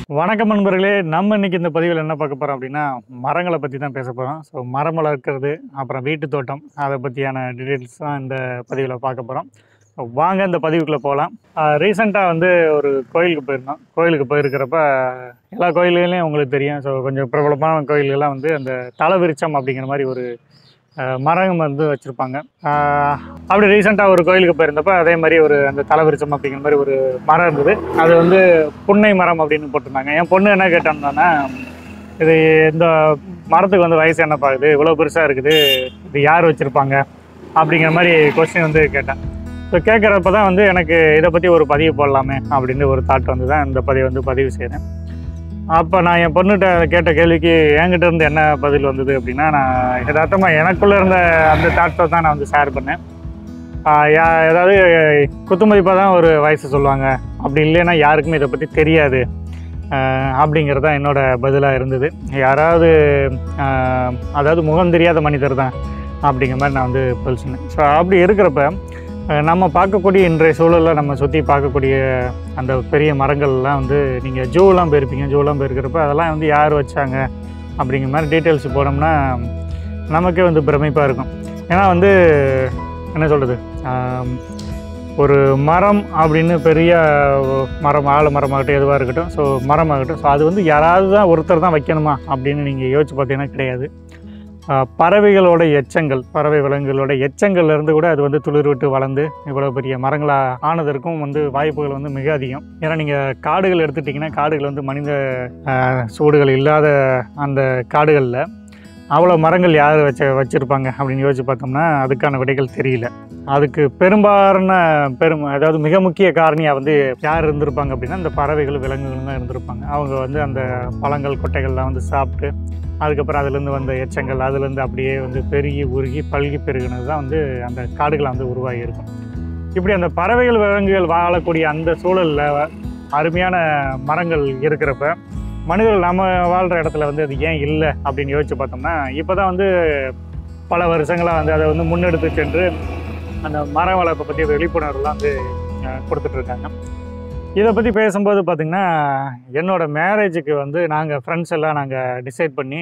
வணக்கம் நண்பர்களே நம்ம இன்னைக்கு இந்த பதிவில் என்ன பார்க்க போகிறோம் அப்படின்னா மரங்களை பற்றி தான் பேச போகிறோம் ஸோ மரம் வளர்க்குறது அப்புறம் வீட்டு தோட்டம் அதை பற்றியான டீட்டெயில்ஸ் தான் இந்த பதிவில் பார்க்க போகிறோம் வாங்க இந்த பதிவுக்குள்ளே போகலாம் ரீசெண்டாக வந்து ஒரு கோயிலுக்கு போயிருந்தோம் கோயிலுக்கு போயிருக்கிறப்ப எல்லா கோயில்களையும் உங்களுக்கு தெரியும் ஸோ கொஞ்சம் பிரபலமான கோயில்கள்லாம் வந்து அந்த தலவிருச்சம் அப்படிங்கிற மாதிரி ஒரு அஹ், மரம் வந்து வச்சுருப்பாங்க அப்படி ரீசெண்டாக ஒரு கோயிலுக்கு போயிருந்தப்ப அதே மாதிரி ஒரு அந்த தலவிருச்சம் அப்படிங்கிற மாதிரி ஒரு மரம் இருந்தது அது வந்து புன்னை மரம் அப்படின்னு போட்டிருந்தாங்க என் பொண்ணு என்ன கேட்டான்னா இது இந்த மரத்துக்கு வந்து வயசு என்ன பாக்குது இவ்வளோ பெருசாக இருக்குது இது யார் வச்சுருப்பாங்க அப்படிங்கிற மாதிரி கொஸ்டின் வந்து கேட்டேன் ஸோ கேட்குறப்ப தான் வந்து எனக்கு இதை பற்றி ஒரு பதிவு போடலாமே அப்படின்னு ஒரு தாட் வந்து தான் இந்த பதிவு வந்து பதிவு செய்கிறேன் அப்போ நான் என் பொண்ணுகிட்ட கேட்ட கேள்விக்கு என்கிட்ட இருந்து என்ன பதில் வந்தது அப்படின்னா நான் யதார்த்தமாக எனக்குள்ளே இருந்த அந்த தாட்டை தான் நான் வந்து ஷேர் பண்ணேன் ஆஹ் யா- ஏதாவது குத்துமதிப்பாக தான் ஒரு வயசு சொல்லுவாங்க அப்படி இல்லைன்னா யாருக்குமே இதை பற்றி தெரியாது ஆஹ் அப்படிங்கிறது தான் என்னோட பதிலாக இருந்தது யாராவது ஆஹ் அதாவது முகம் தெரியாத மனிதர் தான் அப்படிங்கிற மாதிரி நான் வந்து பதில் சொன்னேன் ஸோ அப்படி இருக்கிறப்ப ஆஹ் நம்ம பார்க்கக்கூடிய இன்றைய சூழலில் நம்ம சுற்றி பார்க்கக்கூடிய அந்த பெரிய மரங்கள்லாம் வந்து நீங்கள் ஜூலாம் போயிருப்பீங்க ஜூலாம் போயிருக்கிறப்ப அதெல்லாம் வந்து யார் வச்சாங்க அப்படிங்கிற மாதிரி டீட்டெயில்ஸ் போனோம்னா நமக்கே வந்து பிரமிப்பாக இருக்கும் ஏன்னா வந்து என்ன சொல்கிறது ஒரு மரம் அப்படின்னு பெரிய மரம் ஆல மரமாகட்டும் எதுவாக இருக்கட்டும் ஸோ மரமாகட்டும் ஸோ அது வந்து யாராவது தான் ஒருத்தர் தான் வைக்கணுமா அப்படின்னு நீங்கள் யோசிச்சு பார்த்தீங்கன்னா கிடையாது ஆஹ் பறவைகளோட எச்சங்கள் பறவை விலங்குகளோட எச்சங்கள்ல இருந்து கூட அது வந்து துளிர் விட்டு வளர்ந்து இவ்வளோ பெரிய மரங்களாக ஆனதற்கும் வந்து வாய்ப்புகள் வந்து மிக அதிகம் ஏன்னா நீங்கள் காடுகள் எடுத்துட்டிங்கன்னா காடுகள் வந்து மனித ஆஹ் சூடுகள் இல்லாத அந்த காடுகளில் அவ்வளோ மரங்கள் யார் வச்ச வச்சுருப்பாங்க அப்படின்னு யோசிச்சு பார்த்தோம்னா அதுக்கான விடைகள் தெரியல அதுக்கு பெரும்பாலான பெரும் அதாவது மிக முக்கிய காரணியாக வந்து யார் இருந்திருப்பாங்க அப்படின்னா இந்த பறவைகள் விலங்குகள் தான் இருந்திருப்பாங்க அவங்க வந்து அந்த பழங்கள் கொட்டைகள்லாம் வந்து சாப்பிட்டு அதுக்கப்புறம் அதுலேருந்து வந்த எச்சங்கள் அதுலேருந்து அப்படியே வந்து பெருகி உருகி பல்கி பெருகினது தான் வந்து அந்த காடுகளை வந்து உருவாகி இருக்கும் இப்படி அந்த பறவைகள் விலங்குகள் வாழக்கூடிய அந்த சூழலில் அருமையான மரங்கள் இருக்கிறப்ப மனிதர்கள் நம்ம வாழ்கிற இடத்துல வந்து அது ஏன் இல்லை அப்படின்னு யோசிச்சு பார்த்தோம்னா இப்போ தான் வந்து பல வருஷங்களாக வந்து அதை வந்து முன்னெடுத்து சென்று அந்த மர வளர்ப்பை பற்றிய விழிப்புணர்வுலாம் வந்து அஹ், கொடுத்துட்டு இருக்காங்க இதை பற்றி பேசும்போது பார்த்திங்கன்னா என்னோட மேரேஜுக்கு வந்து நாங்கள் ஃப்ரெண்ட்ஸ் எல்லாம் நாங்கள் டிசைட் பண்ணி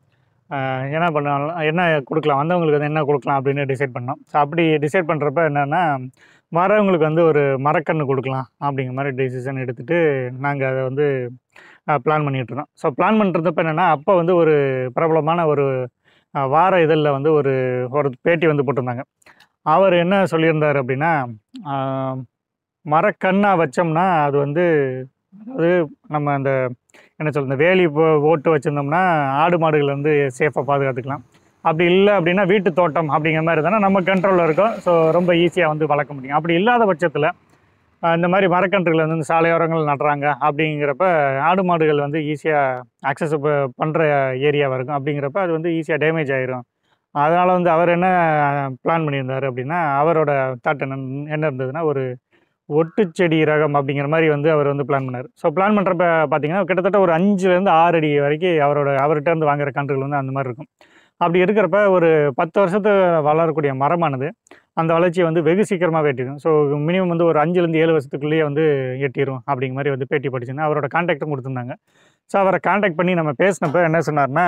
அஹ், என்ன பண்ணலாம் என்ன கொடுக்கலாம் வந்தவங்களுக்கு வந்து என்ன கொடுக்கலாம் அப்படின்னு டிசைட் பண்ணோம் ஸோ அப்படி டிசைட் பண்ணுறப்ப என்னென்னா வரவங்களுக்கு வந்து ஒரு மரக்கன்று கொடுக்கலாம் அப்படிங்கிற மாதிரி டிசிஷன் எடுத்துகிட்டு நாங்கள் அதை வந்து பிளான் பண்ணிகிட்டு இருந்தோம் ஸோ பிளான் பண்ணுறப்ப என்னென்னா அப்போ வந்து ஒரு பிரபலமான ஒரு அஹ், வார இதழில் வந்து ஒரு ஒரு பேட்டி வந்து போட்டிருந்தாங்க அவர் என்ன சொல்லியிருந்தார் அப்படின்னா ஆஹ், மரக்கண்ணா வச்சோம்னா அது வந்து அதாவது நம்ம அந்த என்ன சொல்றது இந்த வேலி போ- ஓட்டு வச்சுருந்தோம்னா ஆடு மாடுகள் வந்து சேஃபாக பாதுகாத்துக்கலாம் அப்படி இல்லை அப்படின்னா வீட்டு தோட்டம் அப்படிங்கிற மாதிரி தானே நம்ம கண்ட்ரோலில் இருக்கும் ஸோ ரொம்ப ஈஸியாக வந்து வளர்க்க முடியும் அப்படி இல்லாத பட்சத்தில் இந்த மாதிரி மரக்கன்றுகள் வந்து இந்த சாலையோரங்கள் நடுறாங்க அப்படிங்கிறப்ப ஆடு மாடுகள் வந்து ஈஸியாக அக்சஸ் பண்ணுற ஏரியாவாக இருக்கும் அப்படிங்கிறப்ப அது வந்து ஈஸியாக டேமேஜ் ஆயிரும் அதனால் வந்து அவர் என்ன பிளான் பண்ணியிருந்தார் அப்படின்னா அவரோட தாட் என்ன என்ன இருந்ததுன்னா ஒரு ஒட்டுச்செடி ரகம் அப்படிங்கிற மாதிரி வந்து அவர் வந்து பிளான் பண்ணார் ஸோ பிளான் பண்ணுறப்ப பார்த்தீங்கன்னா கிட்டத்தட்ட ஒரு அஞ்சுலேருந்து ஆறு அடி வரைக்கும் அவரோட அவர்கிட்ட இருந்து வாங்குற கன்றுகள் வந்து அந்த மாதிரி இருக்கும் அப்படி இருக்கிறப்ப ஒரு பத்து வருஷத்து வளரக்கூடிய மரமானது அந்த வளர்ச்சியை வந்து வெகு சீக்கிரமாக எட்டிடும் ஸோ மினிமம் வந்து ஒரு அஞ்சுலேருந்து ஏழு வருஷத்துக்குள்ளேயே வந்து எட்டிடும் அப்படிங்கிற மாதிரி வந்து பேட்டி படிச்சுன்னு அவரோட கான்டாக்டும் கொடுத்துருந்தாங்க ஸோ அவரை கான்டாக்ட் பண்ணி நம்ம பேசினப்ப என்ன சொன்னார்னா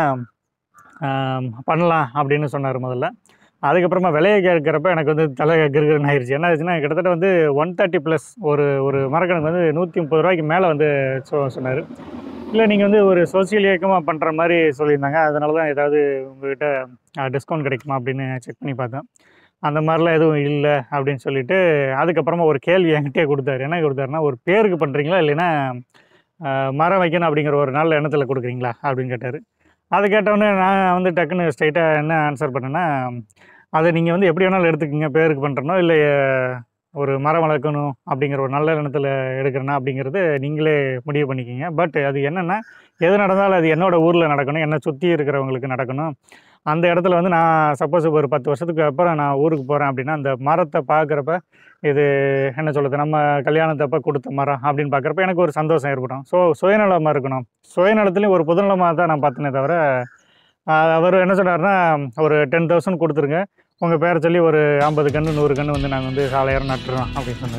ஆம், பண்ணலாம் அப்படின்னு சொன்னார் முதல்ல அதுக்கப்புறமா விலையை கேட்குறப்ப எனக்கு வந்து தலை கிருகிருன்னு ஆயிடுச்சு என்ன ஆச்சுன்னா கிட்டத்தட்ட வந்து ஒன் தேர்ட்டி ப்ளஸ் ஒரு ஒரு மரக்கணக்கு வந்து நூற்றி முப்பது ரூபாய்க்கு மேலே வந்து சொ சொன்னார் இல்லை நீங்கள் வந்து ஒரு சோசியல் இயக்கமாக பண்ணுற மாதிரி சொல்லியிருந்தாங்க அதனால தான் ஏதாவது உங்ககிட்ட டிஸ்கவுண்ட் கிடைக்குமா அப்படின்னு செக் பண்ணி பார்த்தேன் அந்த மாதிரிலாம் எதுவும் இல்லை அப்படின்னு சொல்லிட்டு அதுக்கப்புறமா ஒரு கேள்வி என்கிட்டயே கொடுத்தாரு என்ன கொடுத்தாருன்னா ஒரு பேருக்கு பண்ணுறீங்களா இல்லைன்னா ஆஹ், மரம் வைக்கணும் அப்படிங்கிற ஒரு நல்ல எண்ணத்தில் கொடுக்குறீங்களா அப்படின்னு கேட்டார் அது கேட்டவுடனே நான் வந்து டக்குன்னு ஸ்ட்ரைட்டாக என்ன ஆன்சர் பண்ணேன்னா அதை நீங்கள் வந்து எப்படி வேணாலும் எடுத்துக்கோங்க பேருக்கு பண்ணுறனோ இல்லை ஒரு மரம் வளர்க்கணும் அப்படிங்கிற ஒரு நல்ல எண்ணத்தில் எடுக்கிறேன்னா அப்படிங்கிறது நீங்களே முடிவு பண்ணிக்கிங்க பட் அது என்னென்னா எது நடந்தாலும் அது என்னோட ஊரில் நடக்கணும் என்னை சுற்றி இருக்கிறவங்களுக்கு நடக்கணும் அந்த இடத்துல வந்து நான் சப்போஸ் ஒரு பத்து வருஷத்துக்கு அப்புறம் நான் ஊருக்கு போகிறேன் அப்படின்னா அந்த மரத்தை பார்க்குறப்ப இது என்ன சொல்கிறது நம்ம கல்யாணத்தப்ப கொடுத்த மரம் அப்படின்னு பார்க்குறப்ப எனக்கு ஒரு சந்தோஷம் ஏற்படும் ஸோ சுயநலமாக இருக்கணும் சுயநலத்துலேயும் ஒரு புதநலமாக தான் நான் பார்த்தனே தவிர ஆஹ் அவர் என்ன சொன்னார்னா ஒரு டென் தௌசண்ட் கொடுத்துருங்க உங்கள் பேரை சொல்லி ஒரு ஐம்பது கன்று நூறு கன்று வந்து நாங்கள் வந்து சாலையாரம் நட்டுறோம் அப்படின்னு சொன்னார்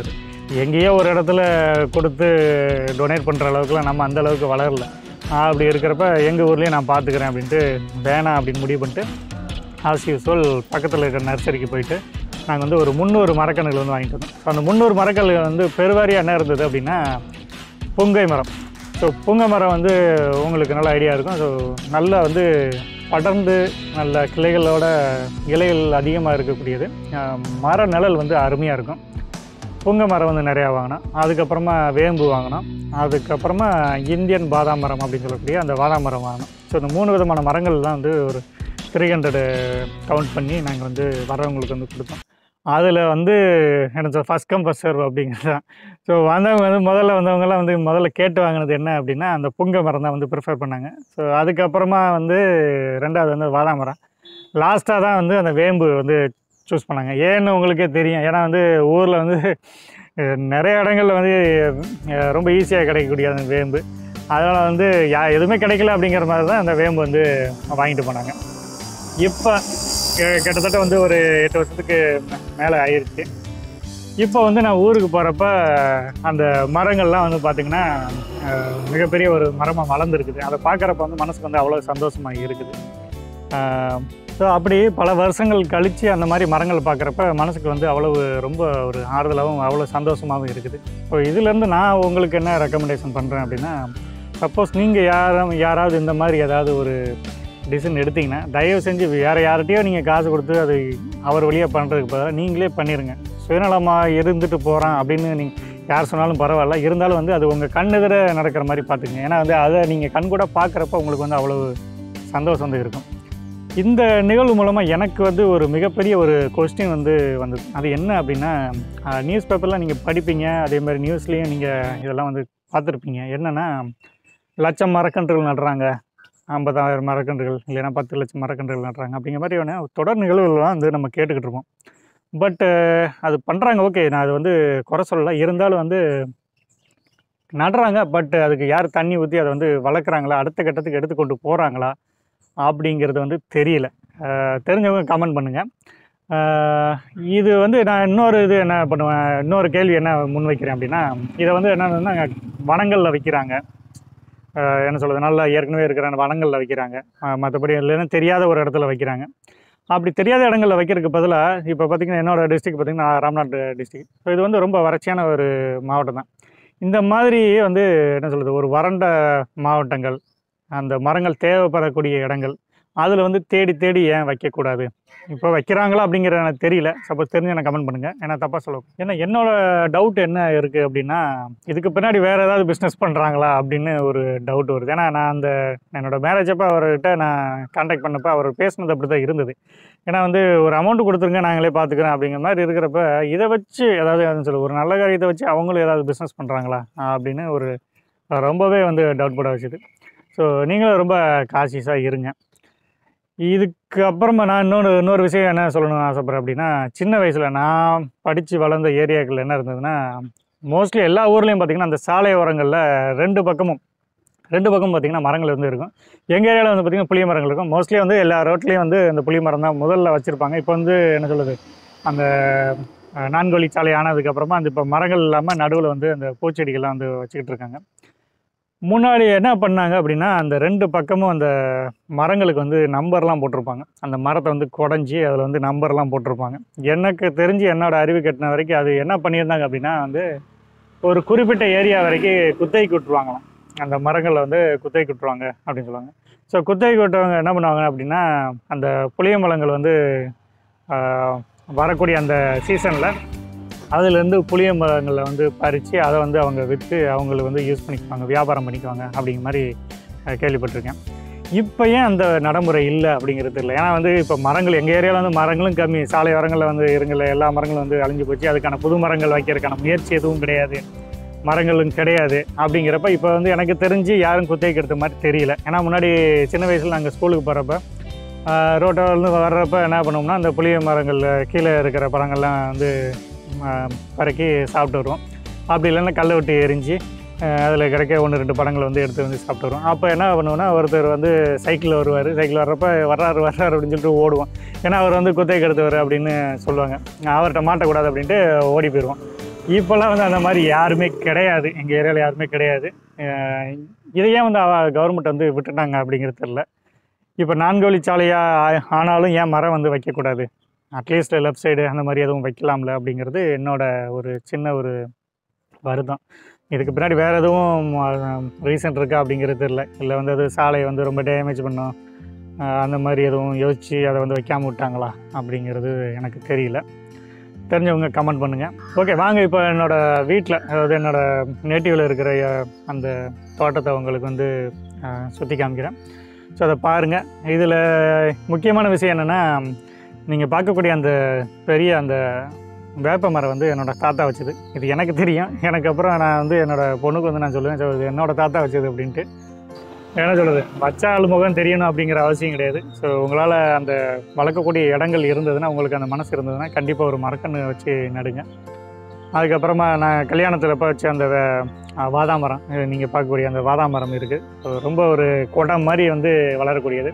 எங்கேயோ ஒரு இடத்துல கொடுத்து டொனேட் பண்ணுற அளவுக்குலாம் நம்ம அந்த அளவுக்கு வளரல அப்படி இருக்கிறப்ப எங்கள் ஊர்லேயே நான் பார்த்துக்கிறேன் அப்படின்ட்டு வேணாம் அப்படின்னு முடிவு பண்ணிட்டு ஆஸ் யூஸ்வல் பக்கத்தில் இருக்கிற நர்சரிக்கு போயிட்டு நாங்கள் வந்து ஒரு முந்நூறு மரக்கன்றுகள் வந்து வாங்கிட்டு வந்தோம் ஸோ அந்த முந்நூறு மரக்கன்றுகள் வந்து பெருவாரியாக என்ன இருந்தது அப்படின்னா புங்கை மரம் ஸோ புங்கை மரம் வந்து உங்களுக்கு நல்ல ஐடியா இருக்கும் ஸோ நல்லா வந்து படர்ந்து நல்ல கிளைகளோட இலைகள் அதிகமாக இருக்கக்கூடியது அஹ் மர நிழல் வந்து அருமையாக இருக்கும் புங்கை மரம் வந்து நிறையா வாங்கினோம் அதுக்கப்புறமா வேம்பு வாங்கினோம் அதுக்கப்புறமா இந்தியன் பாதாம் மரம் அப்படின்னு சொல்லக்கூடிய அந்த பாதாம் மரம் வாங்கினோம் ஸோ இந்த மூணு விதமான மரங்கள்லாம் வந்து ஒரு த்ரீ ஹண்ட்ரடு கவுண்ட் பண்ணி நாங்கள் வந்து வரவங்களுக்கு வந்து கொடுத்தோம் அதில் வந்து என்ன சொல் ஃபஸ்ட் கம் ஃபஸ்ட் சர்வ் அப்படிங்கிறது தான் ஸோ வந்தவங்க வந்து முதல்ல வந்தவங்கலாம் வந்து முதல்ல கேட்டு வாங்கினது என்ன அப்படின்னா அந்த புங்கை மரம் தான் வந்து ப்ரிஃபர் பண்ணாங்க ஸோ அதுக்கப்புறமா வந்து ரெண்டாவது வந்து வாதாம் மரம் லாஸ்ட்டாக தான் வந்து அந்த வேம்பு வந்து சூஸ் பண்ணாங்க ஏன்னு உங்களுக்கே தெரியும் ஏன்னா வந்து ஊரில் வந்து அஹ், நிறைய இடங்கள்ல வந்து அஹ், ரொம்ப ஈஸியாக கிடைக்கக்கூடிய அந்த வேம்பு அதனால் வந்து யா எதுவுமே கிடைக்கல அப்படிங்கிற மாதிரி தான் அந்த வேம்பு வந்து வாங்கிட்டு போனாங்க இப்போ கிட்டத்தட்ட வந்து ஒரு எட்டு வருஷத்துக்கு மேலே ஆயிருச்சு இப்போ வந்து நான் ஊருக்கு போகிறப்ப அந்த மரங்கள்லாம் வந்து பார்த்திங்கன்னா அஹ், மிகப்பெரிய ஒரு மரமாக வளர்ந்துருக்குது அதை பார்க்குறப்ப வந்து மனசுக்கு வந்து அவ்வளோ சந்தோஷமாக இருக்குது ஸோ அப்படி பல வருஷங்கள் கழித்து அந்த மாதிரி மரங்கள் பார்க்குறப்ப மனசுக்கு வந்து அவ்வளவு ரொம்ப ஒரு ஆறுதலாகவும் அவ்வளோ சந்தோஷமாகவும் இருக்குது ஸோ இதுலேருந்து நான் உங்களுக்கு என்ன ரெக்கமெண்டேஷன் பண்ணுறேன் அப்படின்னா சப்போஸ் நீங்கள் யாரும் யாராவது இந்த மாதிரி ஏதாவது ஒரு டிசிஷன் எடுத்தீங்கன்னா தயவு செஞ்சு வேறு யார்கிட்டயோ நீங்கள் காசு கொடுத்து அது அவர் வழியாக பண்ணுறதுக்கு பதிலாக நீங்களே பண்ணிடுங்க சுயநலமாக இருந்துட்டு போகிறான் அப்படின்னு நீங்கள் யார் சொன்னாலும் பரவாயில்ல இருந்தாலும் வந்து அது உங்கள் கண்ணெதிர நடக்கிற மாதிரி பார்த்துக்குங்க ஏன்னா வந்து அதை நீங்கள் கண் கூட பார்க்குறப்ப உங்களுக்கு வந்து அவ்வளவு சந்தோஷம் வந்து இருக்கும் இந்த நிகழ்வு மூலமாக எனக்கு வந்து ஒரு மிகப்பெரிய ஒரு கொஸ்டின் வந்து வந்தது அது என்ன அப்படின்னா நியூஸ் பேப்பர்லாம் நீங்கள் படிப்பீங்க அதே மாதிரி நியூஸ்லேயும் நீங்கள் இதெல்லாம் வந்து பார்த்துருப்பீங்க என்னென்னா லட்சம் மரக்கன்றுகள் நடுறாங்க ஐம்பதாயிரம் மரக்கன்றுகள் இல்லைன்னா பத்து லட்சம் மரக்கன்றுகள் நடுறாங்க அப்படிங்கிற மாதிரியான தொடர் நிகழ்வுகள்லாம் வந்து நம்ம கேட்டுக்கிட்டு இருப்போம் பட்டு அது பண்ணுறாங்க ஓகே நான் அது வந்து குறை சொல்லலை இருந்தாலும் வந்து நடுறாங்க பட் அதுக்கு யார் தண்ணி ஊற்றி அதை வந்து வளர்க்குறாங்களா அடுத்த கட்டத்துக்கு எடுத்துக்கொண்டு போகிறாங்களா அப்படிங்கிறது வந்து தெரியல அஹ் தெரிஞ்சவங்க கமெண்ட் பண்ணுங்கள் இது வந்து நான் இன்னொரு இது என்ன பண்ணுவேன் இன்னொரு கேள்வி என்ன முன்வைக்கிறேன் அப்படின்னா இதை வந்து என்னன்னா வனங்களில் வைக்கிறாங்க அஹ் என்ன சொல்கிறது நல்லா ஏற்கனவே இருக்கிற அந்த வனங்களில் வைக்கிறாங்க மற்றபடி இல்லைன்னா தெரியாத ஒரு இடத்துல வைக்கிறாங்க அப்படி தெரியாத இடங்களில் வைக்கிறதுக்கு பதிலாக இப்போ பார்த்திங்கன்னா என்னோட டிஸ்ட்ரிக்ட் பார்த்திங்கன்னா ராம்நாத் டிஸ்ட்ரிக்ட் ஸோ இது வந்து ரொம்ப வறட்சியான ஒரு மாவட்டம் தான் இந்த மாதிரி வந்து என்ன சொல்கிறது ஒரு வறண்ட மாவட்டங்கள் அந்த மரங்கள் தேவைப்படக்கூடிய இடங்கள் அதில் வந்து தேடி தேடி ஏன் வைக்கக்கூடாது இப்போ வைக்கிறாங்களா அப்படிங்கிற எனக்கு தெரியல சப்போஸ் தெரிஞ்சு எனக்கு கமெண்ட் பண்ணுங்கள் ஏன்னா தப்பாக சொல்ல ஏன்னா என்னோட டவுட் என்ன இருக்குது அப்படின்னா இதுக்கு பின்னாடி வேறு ஏதாவது பிஸ்னஸ் பண்ணுறாங்களா அப்படின்னு ஒரு டவுட் வருது ஏன்னா நான் அந்த என்னோட மேரேஜ் அப்போ அவர்கிட்ட நான் காண்டாக்ட் பண்ணப்போ அவர் பேசினது அப்படி தான் இருந்தது ஏன்னா வந்து ஒரு அமௌண்ட் கொடுத்துருங்க நாங்களே பார்த்துக்கிறோம் அப்படிங்கிற மாதிரி இருக்கிறப்ப இதை வச்சு அதாவது சொல்ல ஒரு நல்ல காரியத்தை வச்சு அவங்களும் ஏதாவது பிஸ்னஸ் பண்ணுறாங்களா அப்படின்னு ஒரு ரொம்பவே வந்து டவுட் பட வச்சுது ஸோ நீங்களும் ரொம்ப காசியஸாக இருங்க இதுக்கு அப்புறமா நான் இன்னொரு இன்னொரு விஷயம் என்ன சொல்லணும்னு ஆசைப்பட்றேன் அப்படின்னா சின்ன வயசில் நான் படித்து வளர்ந்த ஏரியாக்கள் என்ன இருந்ததுன்னா மோஸ்ட்லி எல்லா ஊர்லேயும் பார்த்திங்கன்னா அந்த சாலை ஓரங்களில் ரெண்டு பக்கமும் ரெண்டு பக்கம் பார்த்திங்கன்னா மரங்கள் வந்து இருக்கும் எங்கள் ஏரியாவில் வந்து பார்த்திங்கன்னா புளிய மரங்கள் இருக்கும் மோஸ்ட்லி வந்து எல்லா ரோட்லேயும் வந்து இந்த புளிய மரம் தான் முதல்ல வச்சுருப்பாங்க இப்போ வந்து என்ன சொல்லுது அந்த அஹ், நான்கு வழி சாலை ஆனதுக்கப்புறமா அந்த இப்போ மரங்கள் இல்லாமல் நடுவில் வந்து அந்த பூச்செடிகள்லாம் வந்து வச்சுக்கிட்டு இருக்காங்க முன்னாடி என்ன பண்ணாங்க அப்படின்னா அந்த ரெண்டு பக்கமும் அந்த மரங்களுக்கு வந்து நம்பர்லாம் போட்டிருப்பாங்க அந்த மரத்தை வந்து குடஞ்சி அதில் வந்து நம்பர்லாம் போட்டிருப்பாங்க எனக்கு தெரிஞ்சு என்னோட அறிவு கட்டின வரைக்கும் அது என்ன பண்ணியிருந்தாங்க அப்படின்னா வந்து ஒரு குறிப்பிட்ட ஏரியா வரைக்கும் குத்தகைக்கு விட்டுருவாங்களாம் அந்த மரங்களை வந்து குத்தகைக்கு விட்டுருவாங்க அப்படின்னு சொல்லுவாங்க ஸோ குத்தகைக்கு விட்டவங்க என்ன பண்ணுவாங்க அப்படின்னா அந்த புளிய மரங்கள் வந்து ஆஹ், வரக்கூடிய அந்த சீசனில் அதுலேருந்து புளிய மரங்களை வந்து பறித்து அதை வந்து அவங்க விற்று அவங்களுக்கு வந்து யூஸ் பண்ணிக்குவாங்க வியாபாரம் பண்ணிக்குவாங்க அப்படிங்கிற மாதிரி அஹ், கேள்விப்பட்டிருக்கேன் இப்போ ஏன் அந்த நடைமுறை இல்லை அப்படிங்கிறது இல்லை ஏன்னா வந்து இப்போ மரங்கள் எங்கள் ஏரியாவில் வந்து மரங்களும் கம்மி சாலை ஓரங்களில் வந்து இருங்கல எல்லா மரங்களும் வந்து அழிஞ்சு போச்சு அதுக்கான புது மரங்கள் வைக்கிறதுக்கான முயற்சி எதுவும் கிடையாது மரங்களும் கிடையாது அப்படிங்கிறப்ப இப்போ வந்து எனக்கு தெரிஞ்சு யாரும் குத்தகைக்கு எடுத்த மாதிரி தெரியல ஏன்னா முன்னாடி சின்ன வயசில் நாங்கள் ஸ்கூலுக்கு போகிறப்ப ரோட்டில் வர்றப்ப என்ன பண்ணுவோம்னா அந்த புளிய மரங்கள் கீழே இருக்கிற பழங்கள்லாம் வந்து ஆஹ், பறக்கி சாப்பிட்டு வருவோம் அப்படி இல்லைன்னா கல்லை விட்டு எரிஞ்சு அதில் கிடைக்க ஒன்று ரெண்டு பழங்களை வந்து எடுத்து வந்து சாப்பிட்டு வருவோம் அப்போ என்ன பண்ணுவோம்னா ஒருத்தர் வந்து சைக்கிளில் வருவார் சைக்கிள் வர்றப்ப வர்றாரு வர்றாரு அப்படின்னு சொல்லிட்டு ஓடுவோம் ஏன்னா அவர் வந்து குத்தகைக்கு எடுத்தவர் அப்படின்னு சொல்லுவாங்க அவர்கிட்ட மாட்டக்கூடாது அப்படின்ட்டு ஓடி போயிடுவோம் இப்போல்லாம் வந்து அந்த மாதிரி யாருமே கிடையாது எங்கள் ஏரியாவில் யாருமே கிடையாது அஹ் இதை ஏன் வந்து கவர்மெண்ட் வந்து விட்டுட்டாங்க அப்படிங்கிறது தெரில இப்போ நான்கு வழிச்சாலையாக ஆனாலும் ஏன் மரம் வந்து வைக்கக்கூடாது அட்லீஸ்ட் லெஃப்ட் சைடு அந்த மாதிரி எதுவும் வைக்கலாம்ல அப்படிங்கிறது என்னோட ஒரு சின்ன ஒரு வருத்தம் இதுக்கு பின்னாடி வேறு எதுவும் ரீசன் இருக்கா அப்படிங்கிறது தெரில இல்லை வந்து அது சாலையை வந்து ரொம்ப டேமேஜ் பண்ணும் அஹ் அந்த மாதிரி எதுவும் யோசித்து அதை வந்து வைக்காம விட்டாங்களா அப்படிங்கிறது எனக்கு தெரியல தெரிஞ்சவங்க கமெண்ட் பண்ணுங்கள் ஓகே வாங்க இப்போ என்னோடய வீட்டில் அதாவது என்னோடய நேட்டிவில் இருக்கிற அஹ், அந்த தோட்டத்தை உங்களுக்கு வந்து சுற்றி காமிக்கிறேன் ஸோ அதை பாருங்கள் இதில் முக்கியமான விஷயம் என்னென்னா நீங்கள் பார்க்கக்கூடிய அந்த பெரிய அந்த வேப்ப மரம் வந்து என்னோடய தாத்தா வச்சது இது எனக்கு தெரியும் எனக்கு அப்புறம் நான் வந்து என்னோடய பொண்ணுக்கு வந்து நான் சொல்லுவேன் "சோ, இது என்னோடய தாத்தா வச்சது அப்படின்ட்டு என்ன சொல்கிறது வச்ச ஆள் முகம் தெரியணும் அப்படிங்கிற அவசியம் கிடையாது ஸோ உங்களால் அந்த வளர்க்கக்கூடிய இடங்கள் இருந்ததுன்னா உங்களுக்கு அந்த மனசு இருந்ததுன்னா கண்டிப்பாக ஒரு மரக்கன்று வச்சு நடுங்க அதுக்கப்புறமா நான் கல்யாணத்தில் இப்போ வச்ச அந்த வே- அஹ் வாதாமரம் நீங்கள் பார்க்கக்கூடிய அந்த வாதாமரம் இருக்குது ரொம்ப ஒரு குடம் மாதிரி வந்து வளரக்கூடியது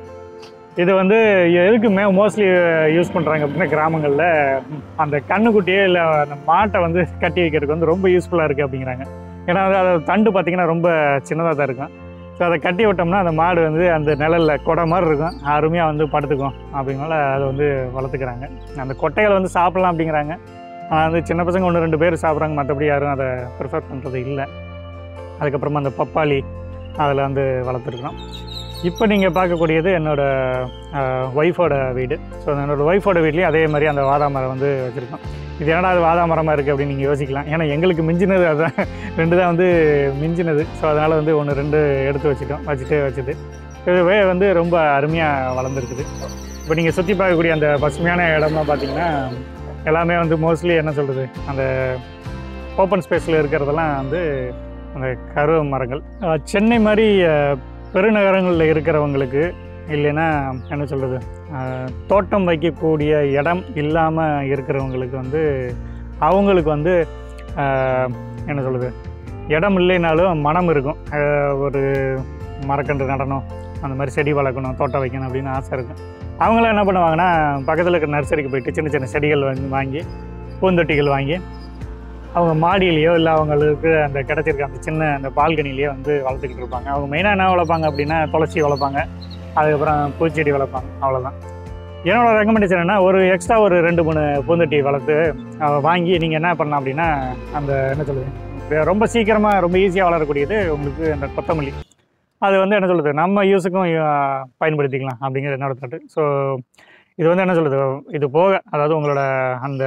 இது வந்து எதுக்கு மே மோஸ்ட்லி யூஸ் பண்ணுறாங்க அப்படின்னா கிராமங்களில் அந்த கண்ணுக்குட்டியே இல்லை அந்த மாட்டை வந்து கட்டி வைக்கிறதுக்கு வந்து ரொம்ப யூஸ்ஃபுல்லாக இருக்குது அப்படிங்கிறாங்க ஏன்னா அது அது தண்டு பார்த்திங்கன்னா ரொம்ப சின்னதாக தான் இருக்கும் ஸோ அதை கட்டி விட்டோம்னா அந்த மாடு வந்து அந்த நிழல்ல கொடை மாதிரி இருக்கும் அருமையாக வந்து படுத்துக்கும் அப்படிங்கனால அதை வந்து வளர்த்துக்கிறாங்க அந்த கொட்டைகளை வந்து சாப்பிடலாம் அப்படிங்கிறாங்க ஆனால் வந்து சின்ன பசங்க ஒன்று ரெண்டு பேர் சாப்பிட்றாங்க மற்றபடி யாரும் அதை ப்ரிஃபர் பண்ணுறது இல்லை அதுக்கப்புறமா அந்த பப்பாளி அதில் வந்து வளர்த்துருக்குறோம் இப்போ நீங்கள் பார்க்கக்கூடியது என்னோடய ஒய்ஃபோட வீடு ஸோ என்னோடய ஒய்ஃபோட வீட்லேயும் அதே மாதிரி அந்த வாதாமரம் வந்து வச்சுருக்கோம் இது என்னடா அது வாதாமரமாக இருக்குது அப்படின்னு நீங்கள் யோசிக்கலாம் ஏன்னா எங்களுக்கு மிஞ்சினது அதுதான் ரெண்டு தான் வந்து மிஞ்சினது ஸோ அதனால் வந்து ஒன்று ரெண்டு எடுத்து வச்சுட்டோம் வச்சுட்டு வச்சுட்டு இதுவே வந்து ரொம்ப அருமையாக வளர்ந்துருக்குது இப்போ நீங்கள் சுற்றி பார்க்கக்கூடிய அந்த பசுமையான இடம்லாம் பார்த்தீங்கன்னா எல்லாமே வந்து மோஸ்ட்லி என்ன சொல்கிறது அந்த ஓப்பன் ஸ்பேஸில் இருக்கிறதெல்லாம் வந்து அந்த கருவ மரங்கள் அஹ் சென்னை மாதிரி அஹ், பெருநகரங்களில் இருக்கிறவங்களுக்கு இல்லைன்னா என்ன சொல்கிறது தோட்டம் வைக்கக்கூடிய இடம் இல்லாமல் இருக்கிறவங்களுக்கு வந்து அவங்களுக்கு வந்து அஹ், என்ன சொல்கிறது இடம் இல்லைனாலும் மனம் இருக்கும் அஹ், ஒரு மரக்கன்று நடணும் அந்த மாதிரி செடி வளர்க்கணும் தோட்டம் வைக்கணும் அப்படின்னு ஆசை இருக்கும் அவங்களாம் என்ன பண்ணுவாங்கன்னா பக்கத்தில் இருக்கிற நர்சரிக்கு போயிட்டு சின்ன சின்ன செடிகள் வந்து வாங்கி பூந்தொட்டிகள் வாங்கி அவங்க மாடியிலையோ இல்லை அவங்களுக்கு அந்த கிடச்சிருக்க அந்த சின்ன அந்த பால்கனிலேயோ வந்து வளர்த்துக்கிட்டு இருப்பாங்க அவங்க மெயினாக என்ன வளர்ப்பாங்க அப்படின்னா துளசி வளர்ப்பாங்க அதுக்கப்புறம் பூச்செடி வளர்ப்பாங்க அவ்வளோதான் என்னோட ரெக்கமெண்டேஷன் என்ன ஒரு எக்ஸ்ட்ரா ஒரு ரெண்டு மூணு பூந்தொட்டி வளர்த்து அஹ், வாங்கி நீங்கள் என்ன பண்ணலாம் அப்படின்னா அந்த என்ன சொல்லுது ரொம்ப சீக்கிரமாக ரொம்ப ஈஸியாக வளரக்கூடியது உங்களுக்கு அந்த கொத்தமல்லி அது வந்து என்ன சொல்லுது நம்ம யூஸுக்கும் அஹ், பயன்படுத்திக்கலாம் அப்படிங்கிற என்னோட தாட்டு ஸோ இது வந்து என்ன சொல்லுது இது போக அதாவது உங்களோட அந்த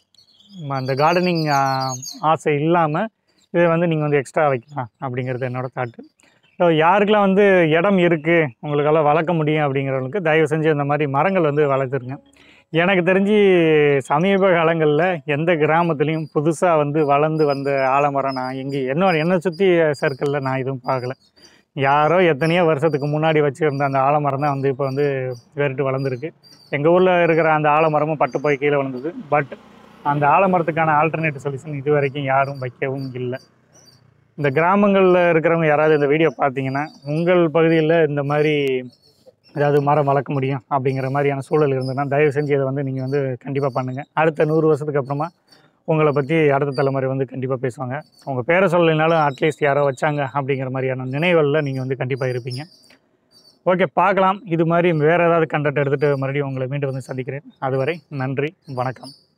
ம- அந்த கார்டனிங் ஆசை இல்லாமல் இதை வந்து நீங்கள் வந்து எக்ஸ்ட்ரா வைக்கலாம் அப்படிங்கிறது என்னோட தாட்டு ஸோ யாருக்கெல்லாம் வந்து இடம் இருக்குது உங்களுக்கெல்லாம் வளர்க்க முடியும் அப்படிங்கிறவங்களுக்கு தயவு செஞ்சு இந்த மாதிரி மரங்கள் வந்து வளர்த்துருங்க எனக்கு தெரிஞ்சு சமீப காலங்களில் எந்த கிராமத்துலேயும் புதுசாக வந்து வளர்ந்து வந்த ஆலமரம் நான் எங்கே என்னோட என்னை சுற்றி சர்க்கிளில் நான் எதுவும் பார்க்கல யாரோ எத்தனையோ வருஷத்துக்கு முன்னாடி வச்சுருந்த அந்த ஆலமரம் தான் வந்து இப்போ வந்து வேறிட்டு வளர்ந்துருக்கு எங்கள் ஊரில் இருக்கிற அந்த ஆலமரமும் பட்டு போய் கீழே விழுந்தது பட் அந்த ஆலமரத்துக்கான ஆல்டர்னேட்டிவ் சொல்யூஷன் இது வரைக்கும் யாரும் வைக்கவும் இல்லை இந்த கிராமங்களில் இருக்கிறவங்க யாராவது இந்த வீடியோ பார்த்தீங்கன்னா உங்கள் பகுதியில் இந்த மாதிரி ஏதாவது மரம் வளர்க்க முடியும் அப்படிங்கிற மாதிரியான சூழல் இருந்ததுன்னா தயவு செஞ்சு இதை வந்து நீங்கள் வந்து கண்டிப்பாக பண்ணுங்கள் அடுத்த நூறு வருஷத்துக்கு அப்புறமா உங்களை பற்றி அடுத்த தலைமுறை வந்து கண்டிப்பாக பேசுவாங்க உங்கள் பேரை சொல்லலைனாலும் அட்லீஸ்ட் யாரோ வச்சாங்க அப்படிங்கிற மாதிரியான நினைவுகளில் நீங்கள் வந்து கண்டிப்பாக இருப்பீங்க ஓகே பார்க்கலாம் இது மாதிரி வேறு ஏதாவது கண்டென்ட் எடுத்துகிட்டு மறுபடியும் உங்களை மீண்டும் வந்து சந்திக்கிறேன் அதுவரை நன்றி வணக்கம்